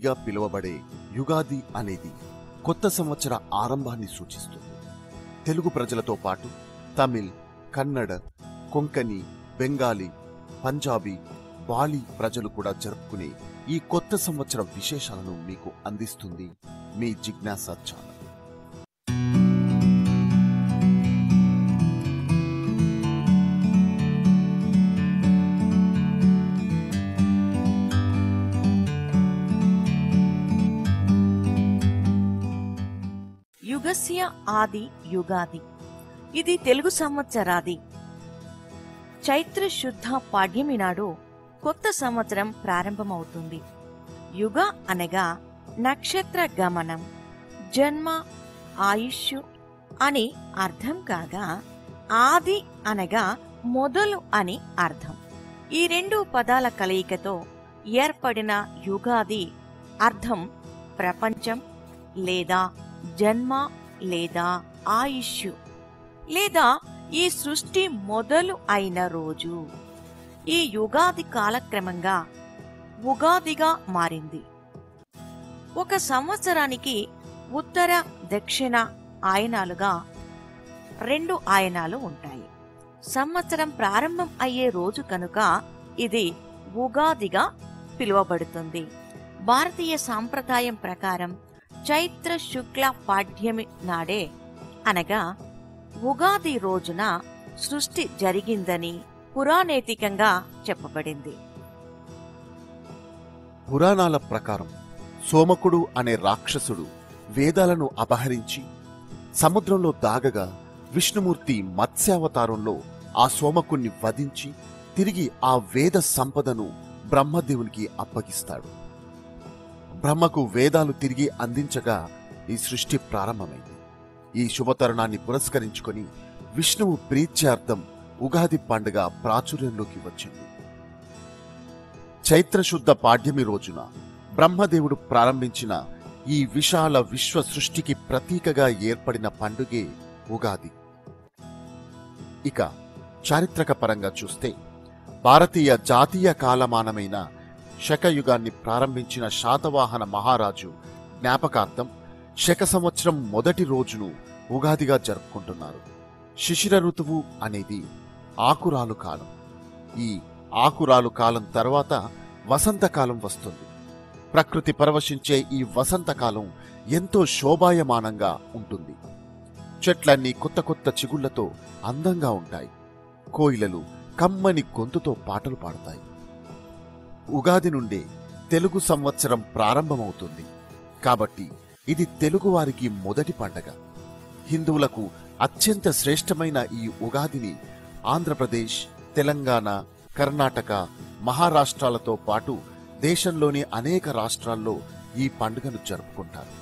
గా పిలువబడే యుగాది అనేది కొత్త సంవత్సర ఆరంభాన్ని సూచిస్తుంది తెలుగు ప్రజలతో పాటు తమిళ్ కన్నడ కొంకణి బెంగాలీ పంజాబీ బాలి ప్రజలు కూడా జరుపుకునే ఈ కొత్త సంవత్సర విశేషాలను మీకు అందిస్తుంది మీ జిజ్ఞాస ఛానల్ యుగస్య ఆది యుగాది ఇది తెలుగు సంవత్సరాది చైత్ర శుద్ధ పాడ్యమి నాడు కొత్త సంవత్సరం ప్రారంభమవుతుంది యుగ అనగా నక్షత్ర గమనం జన్మ ఆయుష్ అని అర్థం కాగా ఆది అనగా మొదలు అని అర్థం ఈ రెండు పదాల కలయికతో ఏర్పడిన యుగాది అర్థం ప్రపంచం లేదా జన్మ లేదా ఆయుష్ లేదా ఈ సృష్టి మొదలు అయిన రోజు ఈ యుగాది కాలక్రమంగా ఉగాదిగా మారింది ఒక సంవత్సరానికి ఉత్తర దక్షిణ ఆయనాలుగా రెండు ఆయనాలు ఉంటాయి సంవత్సరం ప్రారంభం అయ్యే రోజు కనుక ఇది ఉగాదిగా పిలువబడుతుంది భారతీయ సాంప్రదాయం ప్రకారం చైత్ర శుక్ల పాడ్యమి నాడే అనగా ఉగాది రోజున సృష్టి జరిగిందని పురాణేతికంగా చెప్పబడింది పురాణాల ప్రకారం సోమకుడు అనే రాక్షసుడు వేదాలను అపహరించి సముద్రంలో దాగగా విష్ణుమూర్తి మత్స్యావతారంలో ఆ సోమకుణ్ణి వధించి తిరిగి ఆ వేద సంపదను బ్రహ్మదేవునికి అప్పగిస్తాడు బ్రహ్మకు వేదాలు తిరిగి అందించగా ఈ సృష్టి ప్రారంభమైంది ఈ శుభతరుణాన్ని పురస్కరించుకొని విష్ణువు ప్రీత్యార్థం ఉగాది పండుగ ప్రాచుర్యంలోకి వచ్చింది చైత్రశుద్ధ పాడ్యమి రోజున బ్రహ్మదేవుడు ప్రారంభించిన ఈ విశాల విశ్వ సృష్టికి ప్రతీకగా ఏర్పడిన పండుగే ఉగాది ఇక చారిత్రక పరంగా చూస్తే భారతీయ జాతీయ కాలమానమైన శకయుగాన్ని ప్రారంభించిన శాతవాహన మహారాజు జ్ఞాపకార్థం శక సంవత్సరం మొదటి రోజును ఉగాదిగా జరుపుకుంటున్నారు శిశిర ఋతువు అనేది ఆకురాలు కాలం ఈ ఆకురాలు కాలం తర్వాత వసంతకాలం వస్తుంది ప్రకృతి పరవశించే ఈ వసంతకాలం ఎంతో శోభాయమానంగా ఉంటుంది చెట్లన్నీ కొత్త కొత్త చిగుళ్లతో అందంగా ఉంటాయి కోయిలలు కమ్మని గొంతుతో పాటలు పాడతాయి ఉగాది నుండే తెలుగు సంవత్సరం ప్రారంభమవుతుంది కాబట్టి ఇది తెలుగువారికి మొదటి పండగ హిందువులకు అత్యంత శ్రేష్టమైన ఈ ఉగాదిని ఆంధ్రప్రదేశ్ తెలంగాణ కర్ణాటక మహారాష్ట్రాలతో పాటు దేశంలోని అనేక రాష్ట్రాల్లో ఈ పండుగను జరుపుకుంటారు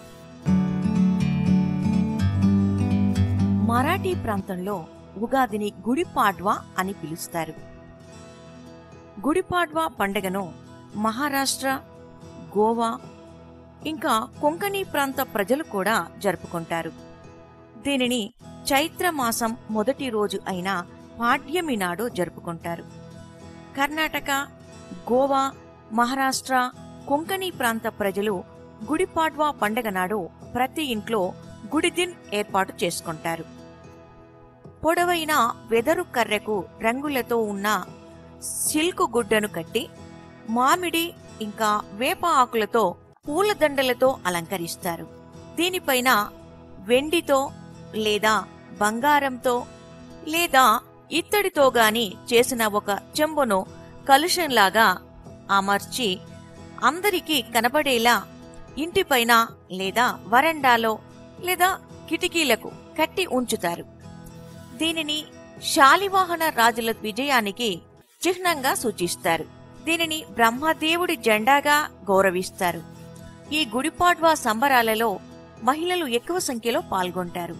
మరాఠీ ప్రాంతంలో ఉగాదిని గుడిపాడ్వా అని పిలుస్తారు గుడిపాడ్వా పండుగను మహారాష్ట్ర గోవా ఇంకా కొంకణి ప్రాంత ప్రజలు కూడా జరుపుకుంటారు దీనిని చైత్ర మాసం మొదటి రోజు అయిన పాడ్యమి నాడు జరుపుకుంటారు కర్ణాటక గోవా మహారాష్ట్ర కొంకణి ప్రాంత ప్రజలు గుడిపాడ్వా పండగ నాడు ప్రతి ఇంట్లో గుడిదిన్ ఏర్పాటు చేసుకుంటారు పొడవైన వెదరు కర్రెకు రంగులతో ఉన్న సిల్క్ గుడ్డను కట్టి మామిడి ఇంకా వేప ఆకులతో పూలదండలతో అలంకరిస్తారు దీనిపైన వెండితో లేదా బంగారంతో లేదా ఇత్తడితో గాని చేసిన ఒక చెంబును కలుషంలాగా అమర్చి అందరికీ కనబడేలా ఇంటిపైన లేదా వరండాలో లేదా కిటికీలకు కట్టి ఉంచుతారు దీనిని శాలివాహన రాజుల విజయానికి చిహ్నంగా సూచిస్తారు దీనిని బ్రహ్మదేవుడి జెండాగా గౌరవిస్తారు ఈ గుడిపాడ్వా సంబరాలలో మహిళలు ఎక్కువ సంఖ్యలో పాల్గొంటారు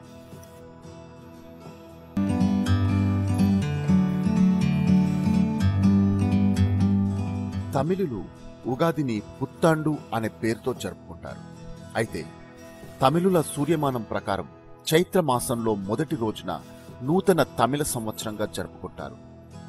తమిళులు ఉగాదిని పుత్తాండు అనే పేరుతో జరుపుకుంటారు అయితే తమిళుల సూర్యమానం ప్రకారం చైత్ర మాసంలో మొదటి రోజున నూతన తమిళ సంవత్సరంగా జరుపుకుంటారు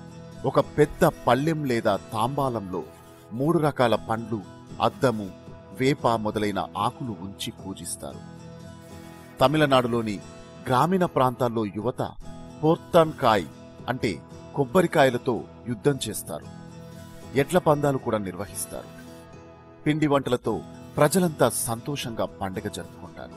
ఒక పెద్ద పళ్ళెం లేదా తాంబాలంలో మూడు రకాల పండ్లు అద్దము వేప మొదలైన ఆకులు ఉంచి పూజిస్తారు తమిళనాడులోని గ్రామీణ ప్రాంతాల్లో యువత పోర్తాన్ కాయ్ అంటే కొబ్బరికాయలతో యుద్ధం చేస్తారు ఎడ్ల పందాలు కూడా నిర్వహిస్తారు పిండి వంటలతో ప్రజలంతా సంతోషంగా పండగ జరుపుకుంటారు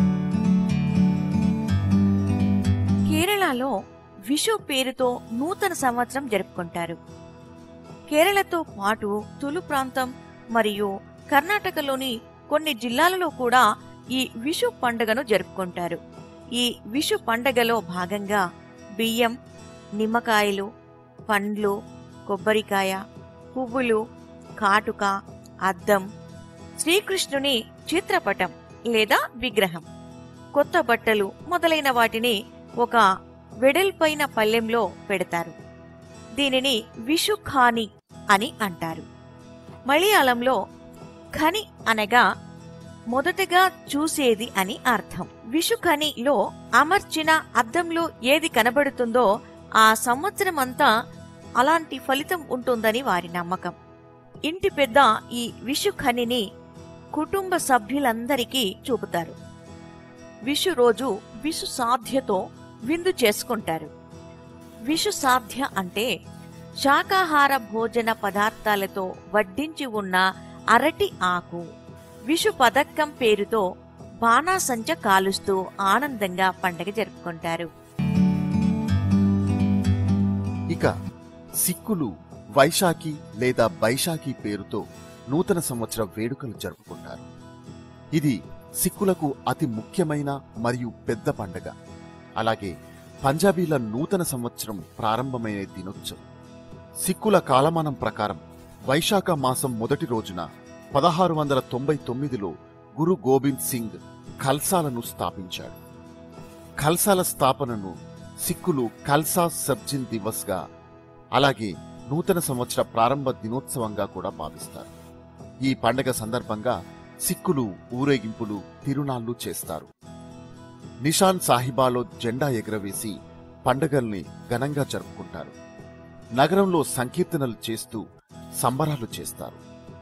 కేరళలో విషు పేరుతో నూతన సంవత్సరం జరుపుకుంటారు కేరళతో పాటు తులు ప్రాంతం మరియు కర్ణాటకలోని కొన్ని జిల్లాలలో కూడా ఈ విషు పండుగను జరుపుకుంటారు ఈ విషు పండగలో భాగంగా బియ్యం నిమ్మకాయలు పండ్లు కొబ్బరికాయ పువ్వులు కాటుక అద్దం శ్రీకృష్ణుని చిత్రపటం లేదా విగ్రహం కొత్త బట్టలు మొదలైన వాటిని ఒక వెడల్పైన పల్లెంలో పెడతారు దీనిని విషుఖాని అని అంటారు మలయాళంలో ఖని అనగా మొదటగా చూసేది అని అర్థం విషుఖనిలో అమర్చిన అద్దంలో ఏది కనబడుతుందో ఆ సంవత్సరమంతా అలాంటి ఫలితం ఉంటుందని వారి నమ్మకం ఇంటి పెద్ద ఈ విషుఖనిని కుటుంబ సభ్యులందరికీ చూపుతారు విషు రోజు విషు సాధ్యతో విందు చేసుకుంటారు విషు సాధ్య అంటే శాకాహార భోజన పదార్థాలతో వడ్డించి ఉన్న అరటి ఆకు విషు పదక్కం పేరుతో బాణాసంచ కాలుస్తూ ఆనందంగా పండగ జరుపుకుంటారు ఇక సిక్కులు వైశాఖి లేదా బైశాఖి పేరుతో నూతన సంవత్సర వేడుకలు జరుపుకుంటారు ఇది సిక్కులకు అతి ముఖ్యమైన మరియు పెద్ద పండగ అలాగే పంజాబీల నూతన సంవత్సరం ప్రారంభమైన దినోత్సవం సిక్కుల కాలమానం ప్రకారం వైశాఖ మాసం మొదటి రోజున పదహారు వందల తొంభై తొమ్మిదిలో గురు గోబింద్ సింగ్ ఖల్సాలను స్థాపించాడు ఖల్సాల స్థాపనను సిక్కులు ఖల్సా సబ్జిన్ దివస్గా అలాగే నూతన సంవత్సర ప్రారంభ దినోత్సవంగా కూడా భావిస్తారు ఈ పండగ సందర్భంగా సిక్కులు ఊరేగింపులు తిరునాళ్లు చేస్తారు నిషాన్ సాహిబాలో జెండా ఎగురవేసి పండగల్ని ఘనంగా జరుపుకుంటారు నగరంలో సంకీర్తనలు చేస్తూ సంబరాలు చేస్తారు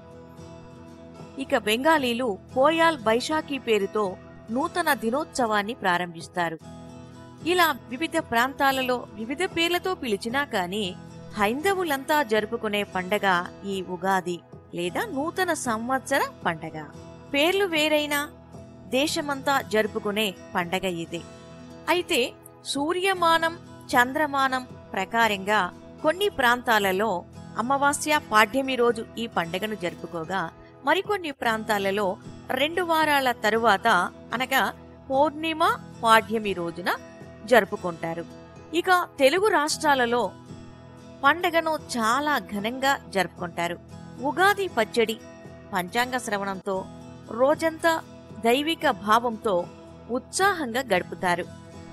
ఇక బెంగాలీలు పోయాల్ బైశాఖి పేరుతో నూతన దినోత్సవాన్ని ప్రారంభిస్తారు ఇలా వివిధ ప్రాంతాలలో వివిధ పేర్లతో పిలిచినా కాని హైందవులంతా జరుపుకునే పండగ ఈ ఉగాది లేదా నూతన సంవత్సర పండగ పేర్లు వేరైనా దేశమంతా జరుపుకునే పండగ ఇది అయితే సూర్యమానం చంద్రమానం ప్రకారంగా కొన్ని ప్రాంతాలలో అమావాస్య పాడ్యమి రోజు ఈ పండగను జరుపుకోగా మరికొన్ని ప్రాంతాలలో రెండు వారాల తరువాత అనగా పౌర్ణిమ పాడ్యమి రోజున జరుపుకుంటారు ఇక తెలుగు రాష్ట్రాలలో పండగను చాలా ఘనంగా జరుపుకుంటారు ఉగాది పచ్చడి పంచాంగ శ్రవణంతో రోజంతా దైవిక భావంతో ఉత్సాహంగా గడుపుతారు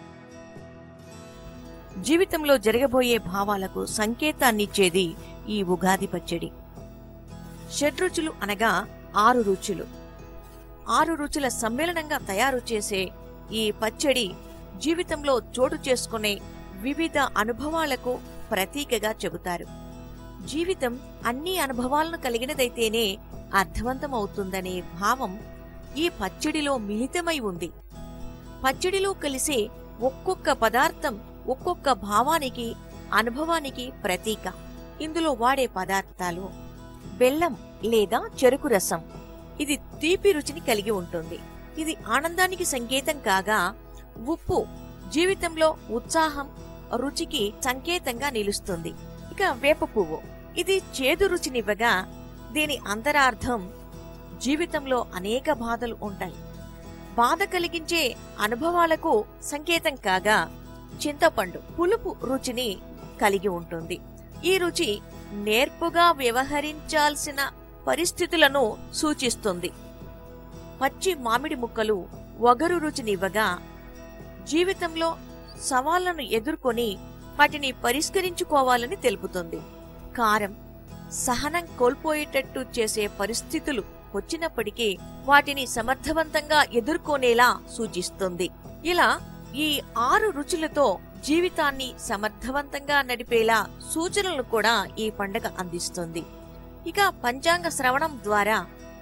జీవితంలో జరగబోయే భావాలకు సంకేతాన్నిచ్చేది ఈ ఉగాది పచ్చడి షడ్రుచులు అనగా ఆరు రుచులు ఆరు రుచుల సమ్మేళనంగా తయారు చేసే ఈ పచ్చడి జీవితంలో చోటు చేసుకునే వివిధ అనుభవాలకు ప్రతీకగా చెబుతారు జీవితం అన్ని అనుభవాలను కలిగినదైతేనే అర్థవంతమవుతుందనే భావం ఈ పచ్చడిలో మిళితమై ఉంది పచ్చడిలో కలిసే ఒక్కొక్క పదార్థం ఒక్కొక్క భావానికి అనుభవానికి ప్రతీక ఇందులో వాడే పదార్థాలు బెల్లం లేదా చెరుకు రసం ఇది తీపి రుచిని కలిగి ఉంటుంది ఇది ఆనందానికి సంకేతం కాగా ఉప్పు జీవితంలో ఉత్సాహం రుచికి సంకేతంగా నిలుస్తుంది ఇక వేప పువ్వు ఇది చేదు రుచినివ్వగా దీని అంతరార్థం జీవితంలో అనేక బాధలు ఉంటాయి బాధ కలిగించే అనుభవాలకు సంకేతం కాగా చింతపండు పులుపు రుచిని కలిగి ఉంటుంది ఈ రుచి నేర్పుగా వ్యవహరించాల్సిన పరిస్థితులను సూచిస్తుంది పచ్చి మామిడి ముక్కలు వగరు రుచినివ్వగా జీవితంలో సవాళ్లను ఎదుర్కొని వాటిని పరిష్కరించుకోవాలని తెలుపుతుంది కారం సహనం కోల్పోయేటట్టు చేసే పరిస్థితులు వచ్చినప్పటికీ వాటిని సమర్థవంతంగా ఎదుర్కొనేలా సూచిస్తుంది ఇలా ఈ ఆరు రుచులతో జీవితాన్ని సమర్థవంతంగా నడిపేలా సూచనలు కూడా ఈ పండగ అందిస్తుంది ఇక పంచాంగ శ్రవణం ద్వారా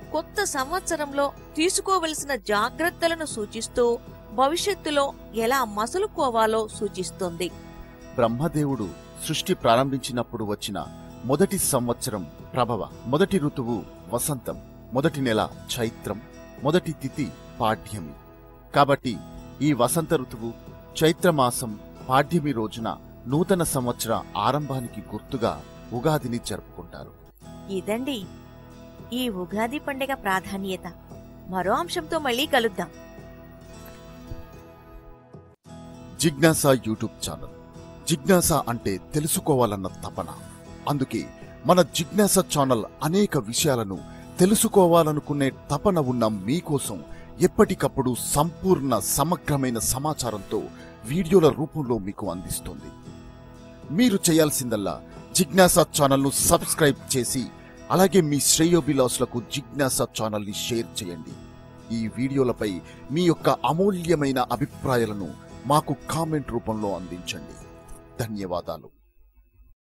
కొత్త సంవత్సరంలో తీసుకోవలసిన జాగ్రత్తలను సూచిస్తూ భవిష్యత్తులో ఎలా మసులుకోవాలో సూచిస్తుంది బ్రహ్మదేవుడు సృష్టి ప్రారంభించినప్పుడు వచ్చిన మొదటి సంవత్సరం ప్రభవ మొదటి ఋతువు వసంతం మొదటి నెల చైత్రం మొదటి తిథి పాఠ్యమి కాబట్టి ఈ వసంత ఋతువు చైత్రమాసం పాడ్యమి రోజున నూతన సంవత్సర ఆరంభానికి గుర్తుగా ఉగాదిని జరుపుకుంటారు ఇదండి ఈ ఉగాది పండుగ ప్రాధాన్యత మరో అంశంతో మళ్ళీ కలుద్దాం జిజ్ఞాస యూట్యూబ్ ఛానల్ జిజ్ఞాస అంటే తెలుసుకోవాలన్న తపన అందుకే మన జిజ్ఞాస ఛానల్ అనేక విషయాలను తెలుసుకోవాలనుకునే తపన ఉన్న మీకోసం ఎప్పటికప్పుడు సంపూర్ణ సమగ్రమైన సమాచారంతో వీడియోల రూపంలో మీకు అందిస్తుంది మీరు చేయాల్సిందల్లా జిజ్ఞాస ఛానల్ను సబ్స్క్రైబ్ చేసి అలాగే మీ శ్రేయోభిలాసులకు జిజ్ఞాస ఛానల్ని షేర్ చేయండి ఈ వీడియోలపై మీ యొక్క అమూల్యమైన అభిప్రాయాలను మాకు కామెంట్ రూపంలో అందించండి ధన్యవాదాలు